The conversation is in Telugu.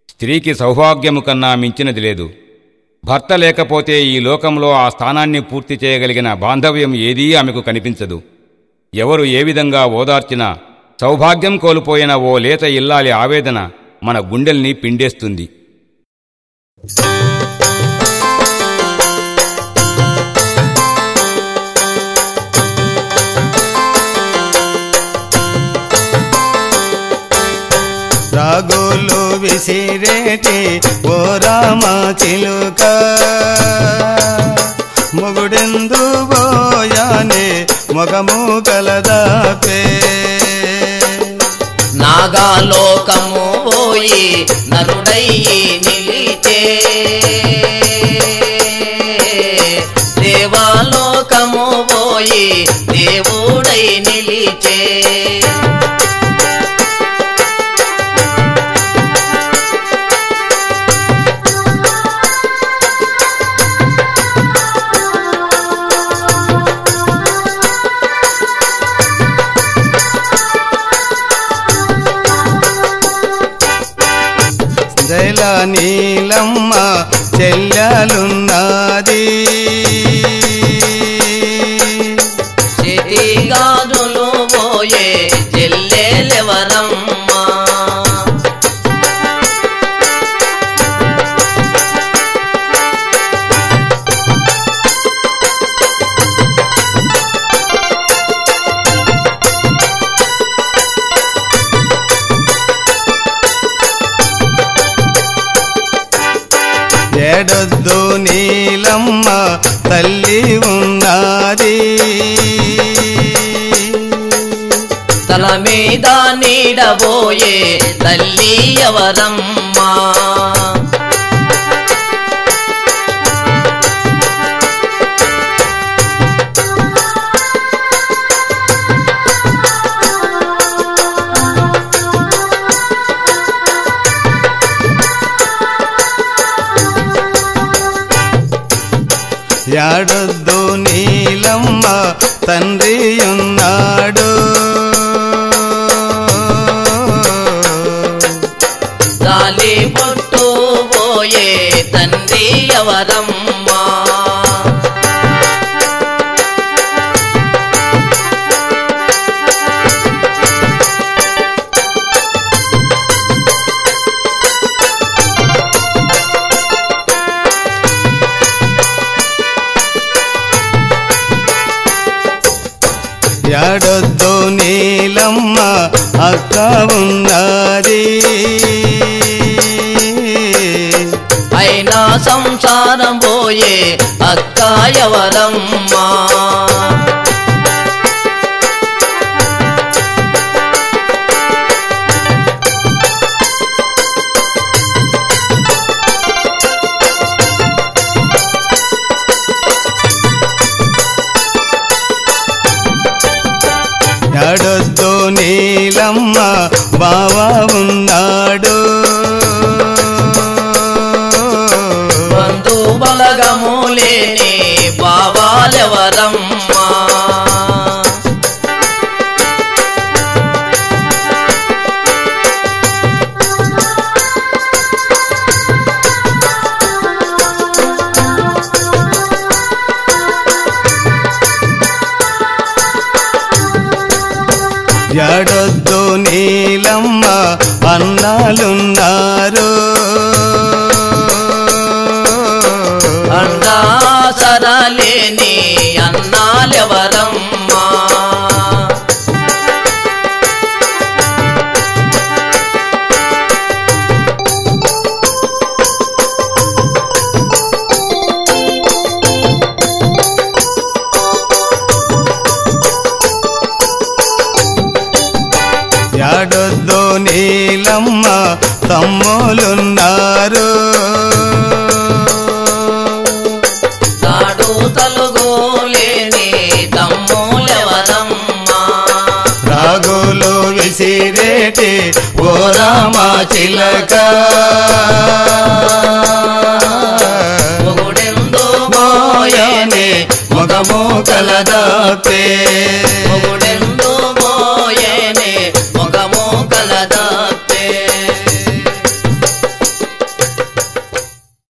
స్త్రీకి సౌభాగ్యము కన్నా మించినది లేదు భర్త లేకపోతే ఈ లోకంలో ఆ స్థానాన్ని పూర్తి చేయగలిగిన బాంధవ్యం ఏదీ ఆమెకు కనిపించదు ఎవరు ఏ విధంగా ఓదార్చినా సౌభాగ్యం కోల్పోయిన ఓ లేత ఇల్లాలి ఆవేదన మన గుండెల్ని పిండేస్తుంది రాగోలు విసిరేటి ఓ రామ చిలుక మొగుడెందు పోయానే మొగము కలదాపే నాగాలోకము పోయి నరుడయ్యి నిలిచే దేవాలోకము పోయి దేవుడై నిలిచే జైల నీలమ్మ చెల్లెలున్నది చేతి గాజులు పోయే చెల్లెలెవరమ్మా ఏడొద్దు నీలమ్మ తల్లి ఉన్నది తల మీద నీడబోయే తల్లి ఎవరమ్మా యాడొద్దు నీలమ్మ తండ్రి ఉన్నాడు గాలి పొట్టు పోయే తండ్రి ఎవరమ్మా యాడొద్దు నీలమ్మ అక్క ఉన్నది అయినా సంసారం పోయే అక్క ఎవరమ్మా యాడొద్దు నీలమ్మ బావ ఉన్నాడు బంధు బలగము లేని బావాలెవరమ్మా యాడొద్దు నీలమ్మ అన్నాలున్నారు అండా సరలేని అన్నాలెవరమ్మా యాడొద్దు నీలమ్మ తమ్ములున్నారు తాడు తలుగు లేని తమ్ములెవరమ్మా రాగులు విసిరేటి ఓ రామ చిలక మొగుడెందు మోయనే మొగము కలదాపే